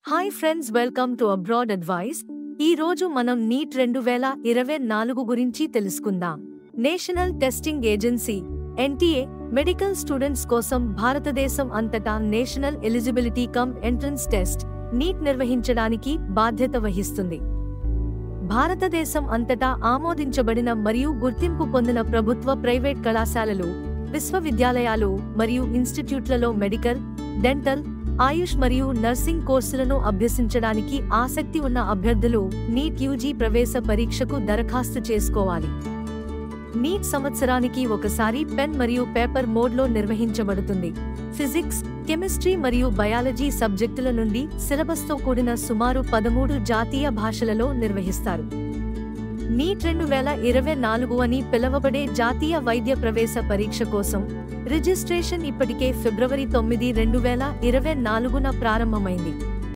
hi friends welcome to abroad advice ఈ రోజు మనం నీట్ రెండు వేల ఇరవై నాలుగు గురించి తెలుసుకుందాం National Testing Agency NTA medical students కోసం భారతదేశం అంతటా National Eligibility cum Entrance Test NEET నిర్వహించడానికి బాధ్యత వహిస్తుంది భారతదేశం అంతటా ఆమోదించబడిన మరియు గుర్తింపు పొందిన ప్రభుత్వ ప్రైవేట్ కళాశాలలు విశ్వవిద్యాలయాలు మరియు ఇన్స్టిట్యూట్లలో మెడికల్ డెంటల్ ఆయుష్ మరియు నర్సింగ్ కోర్సులను అభ్యసించడానికి ఆసక్తి ఉన్న అభ్యర్థులు నీట్ యూజీ ప్రవేశ పరీక్షకు దరఖాస్తు చేసుకోవాలి నీట్ సంవత్సరానికి ఒకసారి పెన్ మరియు పేపర్ మోడ్లో నిర్వహించబడుతుంది ఫిజిక్స్ కెమిస్ట్రీ మరియు బయాలజీ సబ్జెక్టుల నుండి సిలబస్తో కూడిన సుమారు పదమూడు జాతీయ భాషలలో నిర్వహిస్తారు నీట్ రెండు వేల ఇరవై నాలుగు అని పిలువబడే జాతీయ వైద్య ప్రవేశ పరీక్ష కోసం రిజిస్ట్రేషన్ ఇప్పటికే ఫిబ్రవరి తొమ్మిది రెండు వేల ఇరవై నాలుగున ప్రారంభమైంది